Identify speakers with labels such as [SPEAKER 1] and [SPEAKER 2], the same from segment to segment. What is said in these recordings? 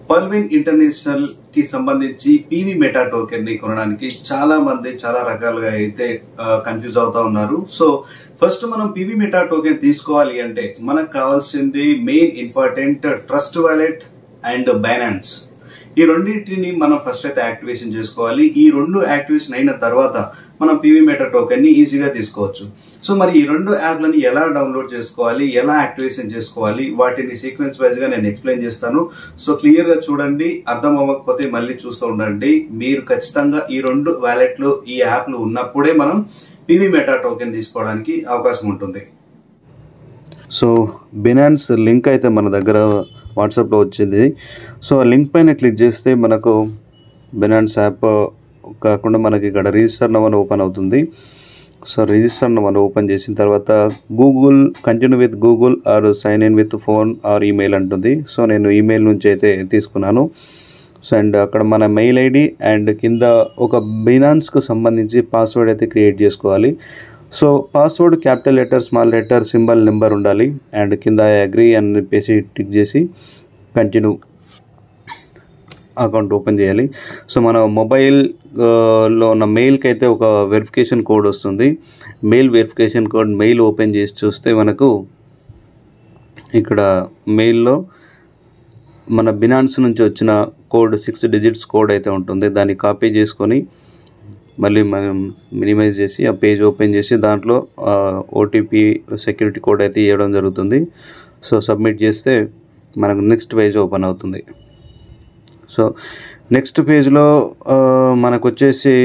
[SPEAKER 1] పల్విన్ international కి సంబంధించి PV meta token ని కొనడానికి చాలా మంది చాలా రకాలుగా అయితే కన్ఫ్యూజ్ అవుతా ఉన్నారు సో ఫస్ట్ మనం పీవీ మెటా టోకెన్ తీసుకోవాలి అంటే మనకు కావాల్సింది main important trust wallet and Binance ఈ రెండింటిని మనం ఫస్ట్ అయితే యాక్టివేషన్ చేసుకోవాలి ఈ రెండు యాక్టివేషన్ అయిన తర్వాత మనం పీవీ మెటా టోకెన్ ని ఈజీగా తీసుకోవచ్చు సో మరి ఈ రెండు యాప్లని ఎలా డౌన్లోడ్ చేసుకోవాలి ఎలా యాక్టివేషన్ చేసుకోవాలి వాటిని సీక్వెన్స్ వైజ్ గా నేను ఎక్స్ప్లెయిన్ చేస్తాను సో క్లియర్ గా చూడండి అర్థం అవ్వకపోతే మళ్ళీ చూస్తూ ఉండండి మీరు ఖచ్చితంగా ఈ రెండు వ్యాలెట్లు ఈ యాప్లు ఉన్నప్పుడే మనం పీవీ మెటా టోకెన్ తీసుకోవడానికి అవకాశం ఉంటుంది సో బినాన్స్ లింక్ అయితే మన దగ్గర వాట్సాప్లో వచ్చింది సో ఆ లింక్ పైన క్లిక్ చేస్తే మనకు బినాన్స్ యాప్ కాకుండా మనకి ఇక్కడ రిజిస్టర్ నవన్ ఓపెన్ అవుతుంది సో రిజిస్టర్ నవన్ ఓపెన్ చేసిన తర్వాత Google continue with Google or sign in with phone or email అంటుంది సో నేను ఈమెయిల్ నుంచి అయితే తీసుకున్నాను సో అండ్ అక్కడ మన మెయిల్ ఐడి అండ్ కింద ఒక బినాన్స్కు సంబంధించి పాస్వర్డ్ అయితే క్రియేట్ చేసుకోవాలి so password capital letter small letter symbol number ఉండాలి అండ్ కింద అగ్రి అని చెప్పేసి టిక్ చేసి కంటిన్యూ అకౌంట్ ఓపెన్ చేయాలి సో మన మొబైల్ లో ఉన్న మెయిల్కి అయితే ఒక వెరిఫికేషన్ కోడ్ వస్తుంది mail verification code mail open చేసి చూస్తే మనకు ఇక్కడ మెయిల్లో మన బినాన్స్ నుంచి వచ్చిన కోడ్ సిక్స్ డిజిట్స్ కోడ్ అయితే ఉంటుంది దాన్ని కాపీ చేసుకొని మళ్ళీ మనం మినిమైజ్ చేసి ఆ పేజ్ ఓపెన్ చేసి దాంట్లో ఓటీపీ సెక్యూరిటీ కోడ్ అయితే ఇవ్వడం జరుగుతుంది సో సబ్మిట్ చేస్తే మనకు నెక్స్ట్ పేజ్ ఓపెన్ అవుతుంది సో నెక్స్ట్ పేజ్లో మనకు వచ్చేసి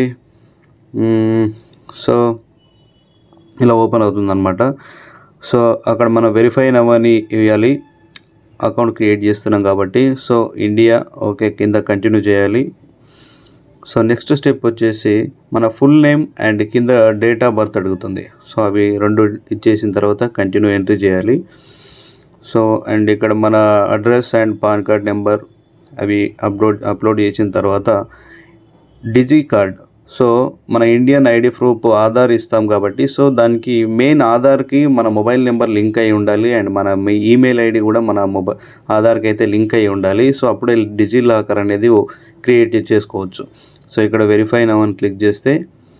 [SPEAKER 1] సో ఇలా ఓపెన్ అవుతుంది అనమాట సో అక్కడ మనం వెరిఫై నవ్వని ఇవ్వాలి అకౌంట్ క్రియేట్ చేస్తున్నాం కాబట్టి సో ఇండియా ఓకే కింద కంటిన్యూ చేయాలి సో నెక్స్ట్ స్టెప్ వచ్చేసి మన ఫుల్ నేమ్ అండ్ కింద డేట్ ఆఫ్ బర్త్ అడుగుతుంది సో అవి రెండు ఇచ్చేసిన తర్వాత కంటిన్యూ ఎంట్రీ చేయాలి సో అండ్ ఇక్కడ మన address and PAN card number అవి అప్లోడ్ అప్లోడ్ చేసిన తర్వాత డిజీ కార్డ్ సో మన ఇండియన్ ఐడి ప్రూఫ్ ఆధార్ ఇస్తాం కాబట్టి సో దానికి మెయిన్ ఆధార్కి మన మొబైల్ నెంబర్ లింక్ అయి ఉండాలి అండ్ మన ఈమెయిల్ ఐడి కూడా మన మొబైల్ ఆధార్కి అయితే లింక్ అయి ఉండాలి సో అప్పుడే డిజీ లాకర్ అనేది క్రియేట్ చేసుకోవచ్చు సో ఇక్కడ వెరిఫై నవ్ అని క్లిక్ చేస్తే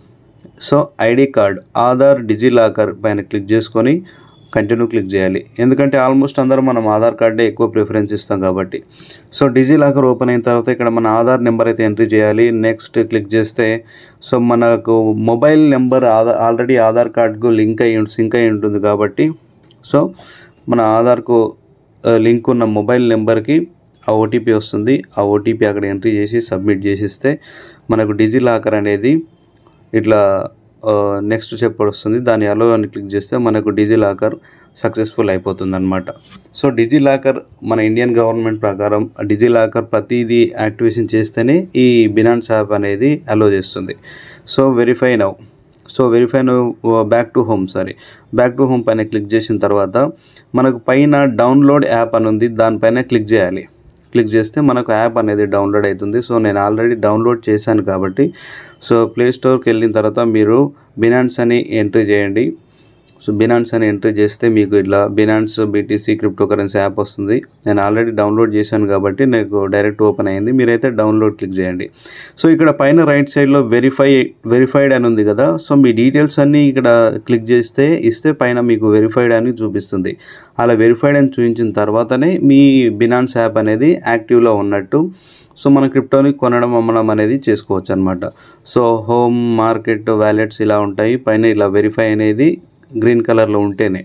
[SPEAKER 1] so ID card Aadhaar DigiLocker పైన క్లిక్ చేసుకొని కంటిన్యూ క్లిక్ చేయాలి ఎందుకంటే ఆల్మోస్ట్ అందరూ మనం ఆధార్ కార్డే ఎక్కువ ప్రిఫరెన్స్ ఇస్తాం కాబట్టి సో డిజీ లాకర్ ఓపెన్ అయిన తర్వాత ఇక్కడ మన ఆధార్ నెంబర్ అయితే ఎంట్రీ చేయాలి నెక్స్ట్ క్లిక్ చేస్తే సో మనకు mobile number Aadhaar already Aadhaar కార్డుకు లింక్ అయి సింక్ అయి ఉంటుంది కాబట్టి సో మన ఆధార్కు లింక్ ఉన్న మొబైల్ నెంబర్కి ఆ ఓటీపీ వస్తుంది ఆ ఓటీపీ అక్కడ ఎంట్రీ చేసి సబ్మిట్ చేసిస్తే మనకు డిజీ లాకర్ అనేది ఇట్లా నెక్స్ట్ స్టెప్ వస్తుంది దాని అలో అని క్లిక్ చేస్తే మనకు డిజీ లాకర్ సక్సెస్ఫుల్ అయిపోతుంది అనమాట సో డిజీ లాకర్ మన ఇండియన్ గవర్నమెంట్ ప్రకారం డిజీ లాకర్ ప్రతిదీ యాక్టివేషన్ చేస్తేనే ఈ బినాన్స్ యాప్ అనేది అలో చేస్తుంది so verify now so verify now back to home sorry back to home పైన క్లిక్ చేసిన తర్వాత మనకు పైన డౌన్లోడ్ యాప్ అని ఉంది దానిపైన క్లిక్ చేయాలి క్లిక్ చేస్తే మనకు యాప్ అనేది డౌన్లోడ్ అవుతుంది సో నేను ఆల్రెడీ డౌన్లోడ్ చేశాను కాబట్టి సో ప్లే స్టోర్కి వెళ్ళిన తర్వాత మీరు బినాన్స్ అని ఎంట్రీ చేయండి సో బినాన్స్ అని ఎంట్రీ చేస్తే మీకు ఇట్లా Binance BTC crypto currency app వస్తుంది నేను ఆల్రెడీ డౌన్లోడ్ చేశాను కాబట్టి నాకు డైరెక్ట్ ఓపెన్ అయింది మీరైతే డౌన్లోడ్ క్లిక్ చేయండి సో ఇక్కడ పైన రైట్ సైడ్లో వెరిఫై వెరిఫైడ్ అని ఉంది కదా సో మీ డీటెయిల్స్ అన్నీ ఇక్కడ క్లిక్ చేస్తే ఇస్తే పైన మీకు వెరిఫైడ్ అని చూపిస్తుంది అలా వెరిఫైడ్ అని చూపించిన తర్వాతనే మీ బినాన్స్ యాప్ అనేది యాక్టివ్లో ఉన్నట్టు సో మన క్రిప్టోని కొనడం అమ్మడం అనేది చేసుకోవచ్చు అనమాట సో హోమ్ మార్కెట్ వ్యాలెట్స్ ఇలా ఉంటాయి పైన ఇలా వెరిఫై అనేది గ్రీన్ కలర్లో ఉంటేనే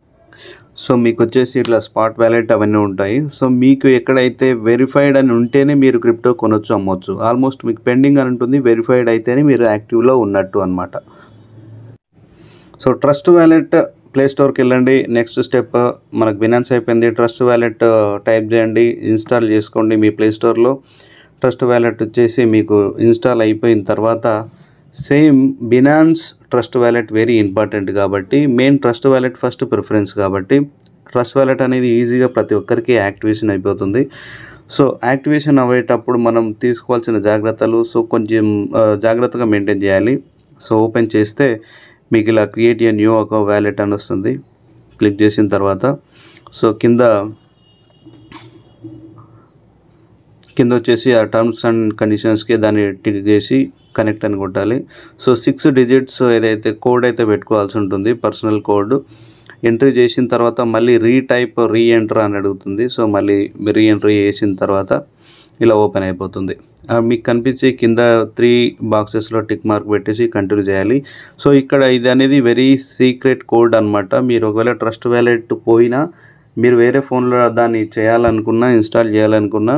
[SPEAKER 1] సో మీకు వచ్చేసి ఇట్లా స్పాట్ వ్యాలెట్ అవన్నీ ఉంటాయి సో మీకు ఎక్కడైతే వెరిఫైడ్ అని ఉంటేనే మీరు క్రిప్టో కొనొచ్చు అమ్మొచ్చు ఆల్మోస్ట్ మీకు పెండింగ్ అని ఉంటుంది వెరిఫైడ్ అయితేనే మీరు యాక్టివ్లో ఉన్నట్టు అనమాట సో ట్రస్ట్ వ్యాలెట్ ప్లే స్టోర్కి వెళ్ళండి నెక్స్ట్ స్టెప్ మనకు బినాన్స్ అయిపోయింది ట్రస్ట్ వ్యాలెట్ టైప్ చేయండి ఇన్స్టాల్ చేసుకోండి మీ ప్లే స్టోర్లో ట్రస్ట్ వ్యాలెట్ వచ్చేసి మీకు ఇన్స్టాల్ అయిపోయిన తర్వాత same Binance trust wallet very important కాబట్టి main trust wallet first preference కాబట్టి ట్రస్ట్ వ్యాలెట్ అనేది ఈజీగా ప్రతి ఒక్కరికి యాక్టివేషన్ అయిపోతుంది సో యాక్టివేషన్ అయ్యేటప్పుడు మనం తీసుకోవాల్సిన జాగ్రత్తలు సో కొంచెం ఆ, జాగ్రత్తగా మెయింటైన్ చేయాలి సో ఓపెన్ చేస్తే మీకు ఇలా క్రియేట్ ఏ న్యూ ఒక వ్యాలెట్ అని వస్తుంది క్లిక్ చేసిన తర్వాత సో కింద కింద వచ్చేసి ఆ టర్మ్స్ అండ్ కండిషన్స్కి దాన్ని టిక్ చేసి కనెక్ట్ అని కొట్టాలి సో సిక్స్ డిజిట్స్ ఏదైతే కోడ్ అయితే పెట్టుకోవాల్సి ఉంటుంది పర్సనల్ కోడ్ ఎంట్రీ చేసిన తర్వాత మళ్ళీ రీటైప్ రీ ఎంటర్ అని అడుగుతుంది సో మళ్ళీ రీ ఎంట్రీ చేసిన తర్వాత ఇలా ఓపెన్ అయిపోతుంది ఆ మీకు కనిపించే కింద త్రీ బాక్సెస్లో టిక్ మార్క్ పెట్టేసి కంటిన్యూ చేయాలి సో ఇక్కడ ఇది అనేది వెరీ సీక్రెట్ కోడ్ అనమాట మీరు ఒకవేళ ట్రస్ట్ వ్యాలెట్ పోయినా మీరు వేరే ఫోన్లో దాన్ని చేయాలనుకున్నా ఇన్స్టాల్ చేయాలనుకున్నా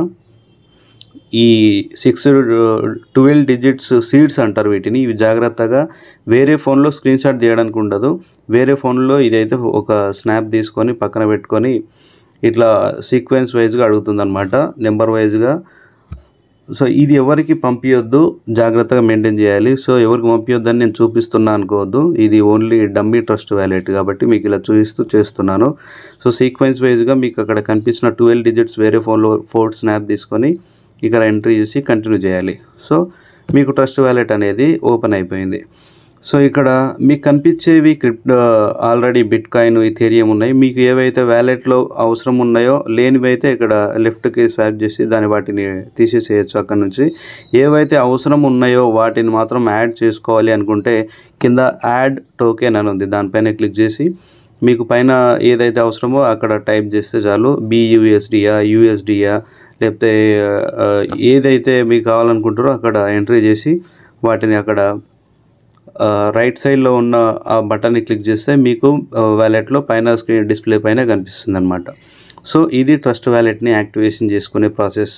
[SPEAKER 1] ఈ సిక్స్ ట్వెల్వ్ డిజిట్స్ సీడ్స్ అంటారు వీటిని ఇవి జాగ్రత్తగా వేరే ఫోన్లో స్క్రీన్ షాట్ తీయడానికి ఉండదు వేరే ఫోన్లో ఇదైతే ఒక స్నాప్ తీసుకొని పక్కన పెట్టుకొని ఇట్లా సీక్వెన్స్ వైజ్గా అడుగుతుంది అనమాట నెంబర్ వైజ్గా సో ఇది ఎవరికి పంపించొద్దు జాగ్రత్తగా మెయింటైన్ చేయాలి సో ఎవరికి పంపించొద్దని నేను చూపిస్తున్నా అనుకోవద్దు ఇది ఓన్లీ డమ్మీ ట్రస్ట్ వ్యాలెట్ కాబట్టి మీకు ఇలా చూపిస్తూ చేస్తున్నాను సో సీక్వెన్స్ వైజ్గా మీకు అక్కడ కనిపించిన ట్వెల్వ్ డిజిట్స్ వేరే ఫోన్లో ఫోర్ స్నాప్ తీసుకొని ఇక్కడ ఎంట్రీ చేసి కంటిన్యూ చేయాలి సో మీకు ట్రస్ట్ వ్యాలెట్ అనేది ఓపెన్ అయిపోయింది సో ఇక్కడ మీకు కనిపించేవి crypto already bitcoin Ethereum ఉన్నాయి మీకు ఏవైతే వ్యాలెట్లో అవసరం ఉన్నాయో లేనివి అయితే ఇక్కడ లెఫ్ట్కి స్వాప్ చేసి దాని వాటిని తీసేసేయచ్చు అక్కడ నుంచి ఏవైతే అవసరం ఉన్నాయో వాటిని మాత్రం యాడ్ చేసుకోవాలి అనుకుంటే కింద యాడ్ టోకెన్ అని ఉంది దానిపైన క్లిక్ చేసి మీకు పైన ఏదైతే అవసరమో అక్కడ టైప్ చేస్తే చాలు బీయూఎస్డియా యూఎస్డియా లేకపోతే ఆ, ఏదైతే మీకు కావాలనుకుంటారో అక్కడ ఎంట్రీ చేసి వాటిని అక్కడ ఆ, రైట్ సైడ్లో ఉన్న ఆ బటన్ని క్లిక్ చేస్తే మీకు వ్యాలెట్లో పైన స్క్రీన్ డిస్ప్లే పైన కనిపిస్తుంది అనమాట సో ఇది ట్రస్ట్ వ్యాలెట్ని యాక్టివేషన్ చేసుకునే ప్రాసెస్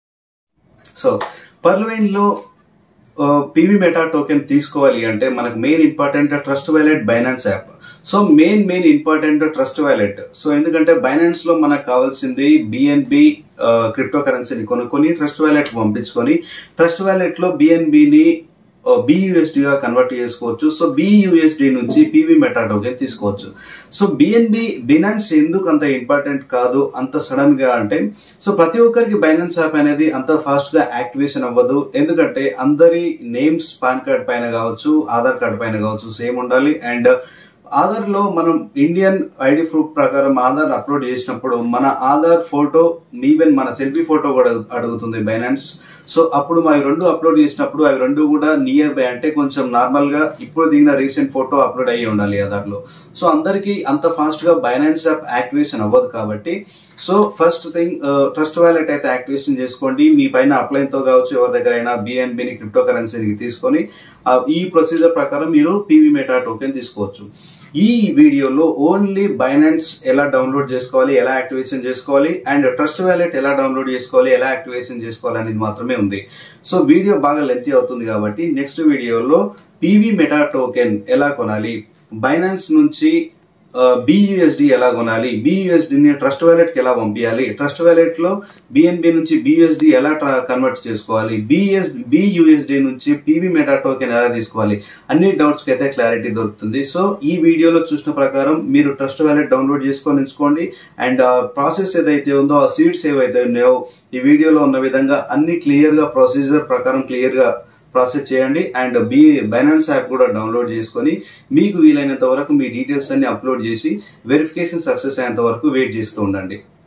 [SPEAKER 2] సో పర్లవైన్లో పీవీ మెటా టోకెన్ తీసుకోవాలి అంటే మనకు main important trust wallet Binance app so main main important trust wallet so ఎందుకంటే బైనాన్స్ లో మనకు కావాల్సింది బిఎన్బి క్రిప్టో కరెన్సీని కొనుక్కొని ట్రస్ట్ వ్యాలెట్ పంపించుకొని ట్రస్ట్ వ్యాలెట్ లో బిఎన్బిని బియుఎస్డి గా కన్వర్ట్ చేసుకోవచ్చు సో బియుఎస్డి నుంచి పీవీ మెటా టోకెన్ తీసుకోవచ్చు సో బిఎన్బి బినాన్స్ ఎందుకు అంత ఇంపార్టెంట్ కాదు అంత సడన్ గా అంటే సో ప్రతి ఒక్కరికి బైనాన్స్ యాప్ అనేది అంత ఫాస్ట్ గా యాక్టివేషన్ అవ్వదు ఎందుకంటే అందరి నేమ్స్ పాన్ కార్డ్ పైన కావచ్చు ఆధార్ కార్డ్ పైన కావచ్చు సేమ్ ఉండాలి అండ్ ఆధార్ లో మనం ఇండియన్ ఐడి ప్రూఫ్ ప్రకారం ఆధార్ అప్లోడ్ చేసినప్పుడు మన ఆధార్ ఫోటో ఈవెన్ మన సెల్ఫీ ఫోటో కూడా అడుగుతుంది బైనాన్స్ సో అప్పుడు అవి రెండు అప్లోడ్ చేసినప్పుడు అవి రెండు కూడా నియర్ బై అంటే కొంచెం నార్మల్ గా ఇప్పుడు దిగిన రీసెంట్ ఫోటో అప్లోడ్ అయ్యి ఉండాలి ఆధార్ లో సో అందరికి అంత ఫాస్ట్ గా బైనాన్స్ యాప్ యాక్టివేషన్ అవ్వదు కాబట్టి so first thing trust wallet అయితే యాక్టివేషన్ చేసుకోండి మీ పైన అప్లైన్ తో కావచ్చు ఎవరి దగ్గర అయినా బిఎన్బిని క్రిప్టో కరెన్సీని తీసుకొని ఆ, ఈ ప్రొసీజర్ ప్రకారం మీరు పీవీ మెటా టోకెన్ తీసుకోవచ్చు ఈ వీడియోలో ఓన్లీ బైనాన్స్ ఎలా డౌన్లోడ్ చేసుకోవాలి ఎలా యాక్టివేషన్ చేసుకోవాలి అండ్ ట్రస్ట్ వ్యాలెట్ ఎలా డౌన్లోడ్ చేసుకోవాలి ఎలా యాక్టివేషన్ చేసుకోవాలి అనేది మాత్రమే ఉంది సో వీడియో బాగా లెంతీ అవుతుంది కాబట్టి నెక్స్ట్ వీడియోలో పీవీ మెటా టోకెన్ ఎలా కొనాలి బైనాన్స్ నుంచి బియుఎస్డి ఎలా కొనాలి బియుఎస్డిని ట్రస్ట్ వ్యాలెట్ కి ఎలా పంపించాలి ట్రస్ట్ వ్యాలెట్ లో బిఎన్బి నుంచి బియుఎస్డి ఎలా కన్వర్ట్ చేసుకోవాలి బిఎస్ బియుఎస్డి నుంచి పీవీ మెటా టోకెన్ ఎలా తీసుకోవాలి అన్ని డౌట్స్ కి అయితే క్లారిటీ దొరుకుతుంది సో ఈ వీడియోలో చూసిన ప్రకారం మీరు ట్రస్ట్ వ్యాలెట్ డౌన్లోడ్ చేసుకొని ఉంచుకోండి అండ్ ఆ ప్రాసెస్ ఏదైతే ఉందో ఆ సీట్స్ ఏవైతే ఉన్నాయో ఈ వీడియోలో ఉన్న విధంగా అన్ని క్లియర్ గా ప్రొసీజర్ ప్రకారం క్లియర్ గా ప్రాసెస్ చేయండి అండ్ బి బైనాన్స్ యాప్ కూడా డౌన్లోడ్ చేసుకొని మీకు వీలైనంత వరకు మీ డీటెయిల్స్ అన్ని అప్లోడ్ చేసి వెరిఫికేషన్ సక్సెస్ అయ్యేంత వరకు వెయిట్ చేస్తూ ఉండండి